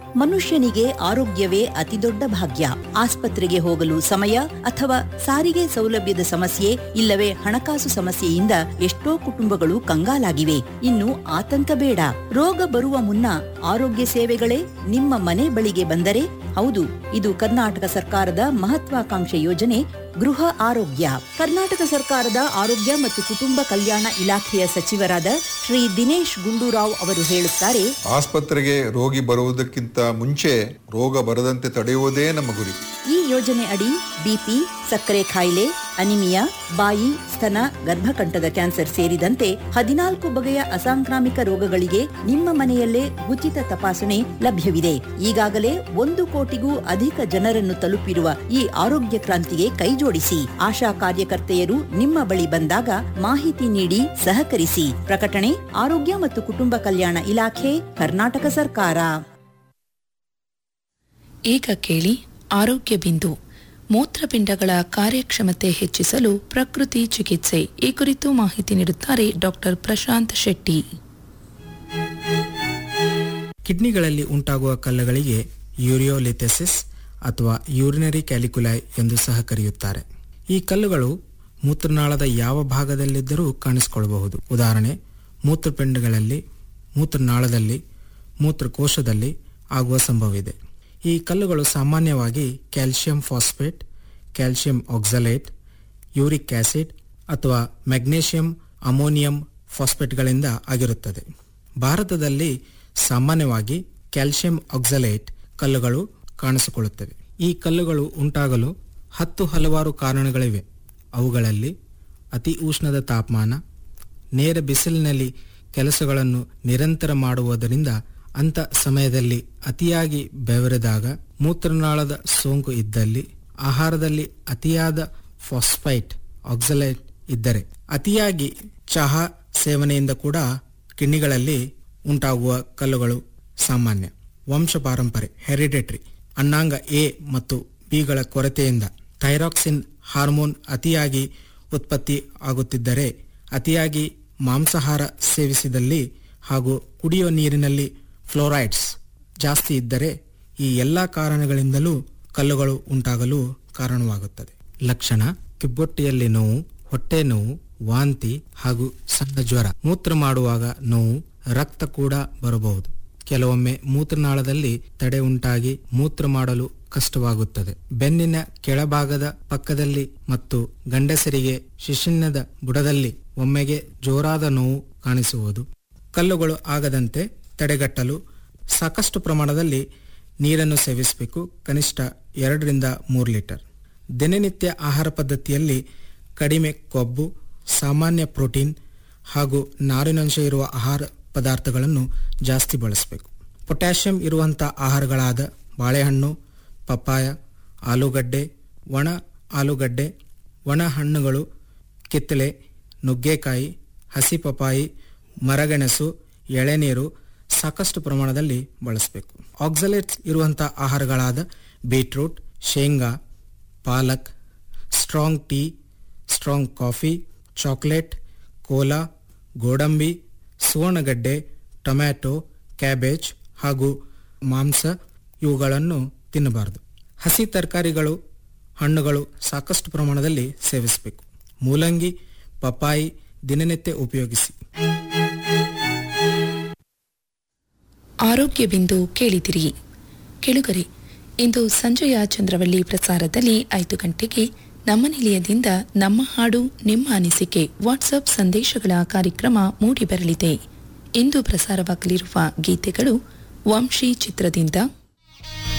ಮನುಷ್ಯನಿಗೆ ಆರೋಗ್ಯವೇ ಅತಿದೊಡ್ಡ ಭಾಗ್ಯ ಆಸ್ಪತ್ರೆಗೆ ಹೋಗಲು ಸಮಯ ಅಥವಾ ಸಾರಿಗೆ ಸೌಲಭ್ಯದ ಸಮಸ್ಯೆ ಇಲ್ಲವೇ ಹಣಕಾಸು ಸಮಸ್ಯೆಯಿಂದ ಎಷ್ಟೋ ಕುಟುಂಬಗಳು ಕಂಗಾಲಾಗಿವೆ ಇನ್ನು ಆತಂಕ ಬೇಡ ರೋಗ ಬರುವ ಮುನ್ನ ಆರೋಗ್ಯ ಸೇವೆಗಳೇ ನಿಮ್ಮ ಮನೆ ಬಳಿಗೆ ಬಂದರೆ ಹೌದು ಇದು ಕರ್ನಾಟಕ ಸರ್ಕಾರದ ಮಹತ್ವಾಕಾಂಕ್ಷೆ ಯೋಜನೆ ಗೃಹ ಆರೋಗ್ಯ ಕರ್ನಾಟಕ ಸರ್ಕಾರದ ಆರೋಗ್ಯ ಮತ್ತು ಕುಟುಂಬ ಕಲ್ಯಾಣ ಇಲಾಖೆಯ ಸಚಿವರಾದ ಶ್ರೀ ದಿನೇಶ್ ಗುಂಡೂರಾವ್ ಅವರು ಹೇಳುತ್ತಾರೆ ಆಸ್ಪತ್ರೆಗೆ ರೋಗಿ ಬರುವುದಕ್ಕಿಂತ ಮುಂಚೆ ರೋಗ ಬರದಂತೆ ತಡೆಯುವುದೇ ನಮ್ಮ ಗುರಿ ಈ ಯೋಜನೆ ಅಡಿ ಬಿಪಿ ಸಕ್ಕರೆ ಕಾಯಿಲೆ ಅನಿಮಿಯಾ ಬಾಯಿ ಸ್ತನ ಗರ್ಭಕಂಠದ ಕ್ಯಾನ್ಸರ್ ಸೇರಿದಂತೆ ಹದಿನಾಲ್ಕು ಬಗೆಯ ಅಸಾಂಕ್ರಾಮಿಕ ರೋಗಗಳಿಗೆ ನಿಮ್ಮ ಮನೆಯಲ್ಲೇ ಉಚಿತ ತಪಾಸಣೆ ಲಭ್ಯವಿದೆ ಈಗಾಗಲೇ ಒಂದು ಕೋಟಿಗೂ ಅಧಿಕ ಜನರನ್ನು ತಲುಪಿರುವ ಈ ಆರೋಗ್ಯ ಕ್ರಾಂತಿಗೆ ಕೈಜೋಡಿಸಿ ಆಶಾ ಕಾರ್ಯಕರ್ತೆಯರು ನಿಮ್ಮ ಬಳಿ ಬಂದಾಗ ಮಾಹಿತಿ ನೀಡಿ ಸಹಕರಿಸಿ ಪ್ರಕಟಣೆ ಆರೋಗ್ಯ ಮತ್ತು ಕುಟುಂಬ ಕಲ್ಯಾಣ ಇಲಾಖೆ ಕರ್ನಾಟಕ ಸರ್ಕಾರ ಈಗ ಕೇಳಿ ಆರೋಗ್ಯ ಬಿಂದು ಮೂತ್ರಪಿಂಡಗಳ ಕಾರ್ಯಕ್ಷಮತೆ ಹೆಚ್ಚಿಸಲು ಪ್ರಕೃತಿ ಚಿಕಿತ್ಸೆ ಈ ಕುರಿತು ಮಾಹಿತಿ ನೀಡುತ್ತಾರೆ ಡಾಕ್ಟರ್ ಪ್ರಶಾಂತ್ ಶೆಟ್ಟಿ ಕಿಡ್ನಿಗಳಲ್ಲಿ ಉಂಟಾಗುವ ಕಲ್ಲುಗಳಿಗೆ ಯೂರಿಯೋಲಿಥೆಸಿಸ್ ಅಥವಾ ಯೂರಿನರಿ ಕ್ಯಾಲಿಕ್ಯುಲೈ ಎಂದು ಸಹ ಕರೆಯುತ್ತಾರೆ ಈ ಕಲ್ಲುಗಳು ಮೂತ್ರನಾಳದ ಯಾವ ಭಾಗದಲ್ಲಿದ್ದರೂ ಕಾಣಿಸಿಕೊಳ್ಳಬಹುದು ಉದಾಹರಣೆ ಮೂತ್ರಪಿಂಡಗಳಲ್ಲಿ ಮೂತ್ರನಾಳದಲ್ಲಿ ಮೂತ್ರಕೋಶದಲ್ಲಿ ಆಗುವ ಸಂಭವವಿದೆ ಈ ಕಲ್ಲುಗಳು ಸಾಮಾನ್ಯವಾಗಿ calcium phosphate calcium oxalate uric acid ಅಥವಾ ಮೆಗ್ನೀಷಿಯಂ ಅಮೋನಿಯಂ ಫಾಸ್ಫೇಟ್ಗಳಿಂದ ಆಗಿರುತ್ತದೆ ಭಾರತದಲ್ಲಿ ಸಾಮಾನ್ಯವಾಗಿ ಕ್ಯಾಲ್ಸಿಯಂ ಆಕ್ಸಲೇಟ್ ಕಲ್ಲುಗಳು ಕಾಣಿಸಿಕೊಳ್ಳುತ್ತವೆ ಈ ಕಲ್ಲುಗಳು ಉಂಟಾಗಲು ಹತ್ತು ಹಲವಾರು ಕಾರಣಗಳಿವೆ ಅವುಗಳಲ್ಲಿ ಅತಿ ಉಷ್ಣದ ತಾಪಮಾನ ನೇರ ಬಿಸಿಲಿನಲ್ಲಿ ಕೆಲಸಗಳನ್ನು ನಿರಂತರ ಮಾಡುವುದರಿಂದ ಅಂಥ ಸಮಯದಲ್ಲಿ ಅತಿಯಾಗಿ ಬೆವರಿದಾಗ ಮೂತ್ರನಾಳದ ಸೋಂಕು ಇದ್ದಲ್ಲಿ ಆಹಾರದಲ್ಲಿ ಅತಿಯಾದ ಫಾಸ್ಫೈಟ್ ಆಕ್ಸಲೈಟ್ ಇದ್ದರೆ ಅತಿಯಾಗಿ ಚಹಾ ಸೇವನೆಯಿಂದ ಕೂಡ ಕಿಡ್ನಿಗಳಲ್ಲಿ ಉಂಟಾಗುವ ಕಲ್ಲುಗಳು ಸಾಮಾನ್ಯ ವಂಶ ಪಾರಂಪರೆ ಹೆರಿಡೆಟ್ರಿ ಅನ್ನಾಂಗ ಎ ಮತ್ತು ಬಿಗಳ ಕೊರತೆಯಿಂದ ಥೈರಾಕ್ಸಿನ್ ಹಾರ್ಮೋನ್ ಅತಿಯಾಗಿ ಉತ್ಪತ್ತಿ ಆಗುತ್ತಿದ್ದರೆ ಅತಿಯಾಗಿ ಮಾಂಸಾಹಾರ ಸೇವಿಸಿದಲ್ಲಿ ಹಾಗೂ ಕುಡಿಯುವ ನೀರಿನಲ್ಲಿ ಫ್ಲೋರೈಡ್ಸ್ ಜಾಸ್ತಿ ಇದ್ದರೆ ಈ ಎಲ್ಲ ಕಾರಣಗಳಿಂದಲೂ ಕಲ್ಲುಗಳು ಉಂಟಾಗಲು ಕಾರಣವಾಗುತ್ತದೆ ಲಕ್ಷಣ ಕಿಬ್ಬೊಟ್ಟೆಯಲ್ಲಿ ನೋವು ಹೊಟ್ಟೆ ನೋವು ವಾಂತಿ ಹಾಗೂ ಸಣ್ಣ ಜ್ವರ ಮೂತ್ರ ಮಾಡುವಾಗ ನೋವು ರಕ್ತ ಕೂಡ ಬರಬಹುದು ಕೆಲವೊಮ್ಮೆ ಮೂತ್ರನಾಳದಲ್ಲಿ ತಡೆ ಉಂಟಾಗಿ ಮೂತ್ರ ಮಾಡಲು ಕಷ್ಟವಾಗುತ್ತದೆ ಬೆನ್ನಿನ ಕೆಳಭಾಗದ ಪಕ್ಕದಲ್ಲಿ ಮತ್ತು ಗಂಡಸರಿಗೆ ಶಿಶಿನ್ನದ ಬುಡದಲ್ಲಿ ಒಮ್ಮೆಗೆ ಜೋರಾದ ನೋವು ಕಾಣಿಸುವುದು ಕಲ್ಲುಗಳು ಆಗದಂತೆ ತಡೆಗಟ್ಟಲು ಸಾಕಷ್ಟು ಪ್ರಮಾಣದಲ್ಲಿ ನೀರನ್ನು ಸೇವಿಸಬೇಕು ಕನಿಷ್ಠ ಎರಡರಿಂದ ಮೂರು ಲೀಟರ್ ದಿನನಿತ್ಯ ಆಹಾರ ಪದ್ಧತಿಯಲ್ಲಿ ಕಡಿಮೆ ಕೊಬ್ಬು ಸಾಮಾನ್ಯ ಪ್ರೋಟೀನ್ ಹಾಗೂ ನಾರಿನಂಶ ಇರುವ ಆಹಾರ ಪದಾರ್ಥಗಳನ್ನು ಜಾಸ್ತಿ ಬಳಸಬೇಕು ಪೊಟ್ಯಾಷಿಯಂ ಇರುವಂಥ ಆಹಾರಗಳಾದ ಬಾಳೆಹಣ್ಣು ಪಪ್ಪಾಯ ಆಲೂಗಡ್ಡೆ ಒಣ ಆಲೂಗಡ್ಡೆ ಒಣ ಹಣ್ಣುಗಳು ಕಿತ್ತಳೆ ನುಗ್ಗೆಕಾಯಿ ಹಸಿ ಪಪಾಯಿ ಮರಗೆಣಸು ಎಳೆನೀರು ಸಾಕಷ್ಟು ಪ್ರಮಾಣದಲ್ಲಿ ಬಳಸಬೇಕು ಆಕ್ಸಲೇಟ್ಸ್ ಇರುವಂಥ ಆಹಾರಗಳಾದ ಬೀಟ್ರೂಟ್ ಶೇಂಗಾ ಪಾಲಕ್ strong tea strong coffee chocolate cola ಗೋಡಂಬಿ ಸುವರ್ಣಗಡ್ಡೆ ಟೊಮ್ಯಾಟೊ ಕ್ಯಾಬೇಜ್ ಹಾಗೂ ಮಾಂಸ ಇವುಗಳನ್ನು ತಿನ್ನಬಾರದು ಹಸಿ ತರಕಾರಿಗಳು ಹಣ್ಣುಗಳು ಸಾಕಷ್ಟು ಪ್ರಮಾಣದಲ್ಲಿ ಸೇವಿಸಬೇಕು ಮೂಲಂಗಿ ಪಪಾಯಿ ದಿನನಿತ್ಯ ಉಪಯೋಗಿಸಿ ಆರೋಗ್ಯ ಬಿಂದು ಕೇಳಿದಿರಿ ಕೆಳುಗರೆ ಇಂದು ಸಂಜೆಯ ಚಂದ್ರವಳ್ಳಿ ಪ್ರಸಾರದಲ್ಲಿ ಐದು ಗಂಟೆಗೆ ನಮ್ಮ ನಿಲಯದಿಂದ ನಮ್ಮ ಹಾಡು ನಿಮ್ಮ ಅನಿಸಿಕೆ ವಾಟ್ಸಪ್ ಸಂದೇಶಗಳ ಕಾರ್ಯಕ್ರಮ ಮೂಡಿಬರಲಿದೆ ಇಂದು ಪ್ರಸಾರವಾಗಲಿರುವ ಗೀತೆಗಳು ವಂಶಿ ಚಿತ್ರದಿಂದ